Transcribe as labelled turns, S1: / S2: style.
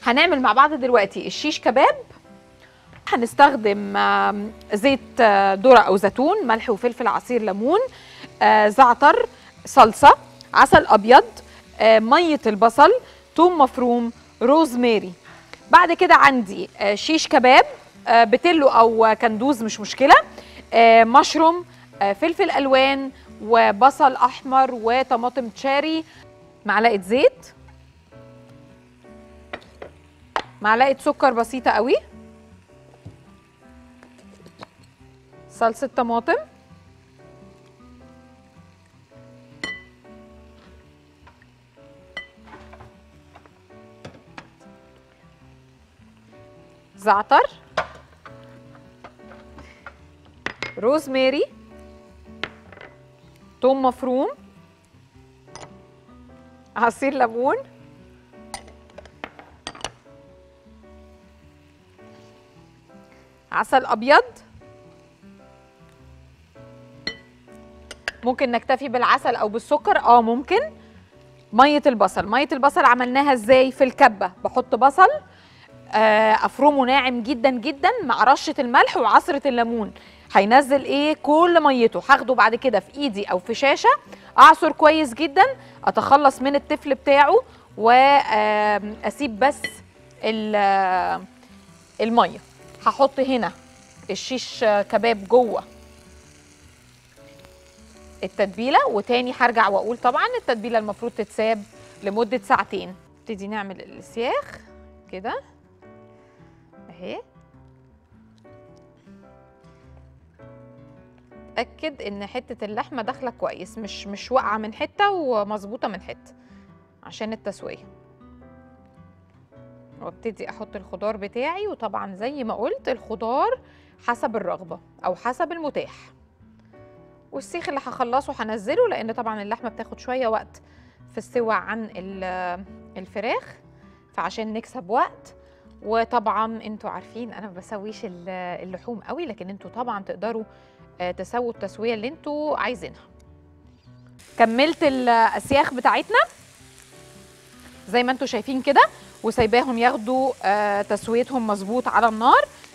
S1: هنعمل مع بعض دلوقتي الشيش كباب هنستخدم آم، زيت آه، ذره او زيتون ملح وفلفل عصير ليمون آه، زعتر صلصه عسل ابيض آه، ميه البصل ثوم مفروم روزماري بعد كده عندي آه، شيش كباب آه، بتلو او آه، كندوز مش مشكله آه، مشروم آه، فلفل الوان وبصل احمر وطماطم تشاري معلقه زيت معلقه سكر بسيطه قوي صلصه طماطم زعتر روزماري توم مفروم عصير ليمون عسل ابيض ممكن نكتفي بالعسل او بالسكر اه ممكن ميه البصل ميه البصل عملناها ازاي في الكبه بحط بصل آه، افرمه ناعم جدا جدا مع رشه الملح وعصره الليمون هينزل ايه كل ميته هاخده بعد كده في ايدي او في شاشه اعصر كويس جدا اتخلص من التفل بتاعه واسيب بس ال- آه، الميه هحط هنا الشيش آه، كباب جوه التتبيله وتاني هرجع واقول طبعا التتبيله المفروض تتساب لمده ساعتين نبتدي نعمل السياخ كده اهي اتاكد ان حته اللحمه داخله كويس مش مش واقعه من حته ومظبوطه من حته عشان التسويه وابتدي احط الخضار بتاعي وطبعا زي ما قلت الخضار حسب الرغبه او حسب المتاح والسيخ اللي هخلصه هنزله لان طبعا اللحمه بتاخد شويه وقت في السوى عن ال- الفراخ فعشان نكسب وقت وطبعا انتوا عارفين انا ما بسويش ال- اللحوم قوي لكن انتوا طبعا تقدروا آه، تسووا التسويه اللي انتوا عايزينها كملت الاسياخ بتاعتنا زي ما انتوا شايفين كده وسايباهم ياخدوا آه، تسويتهم مظبوط على النار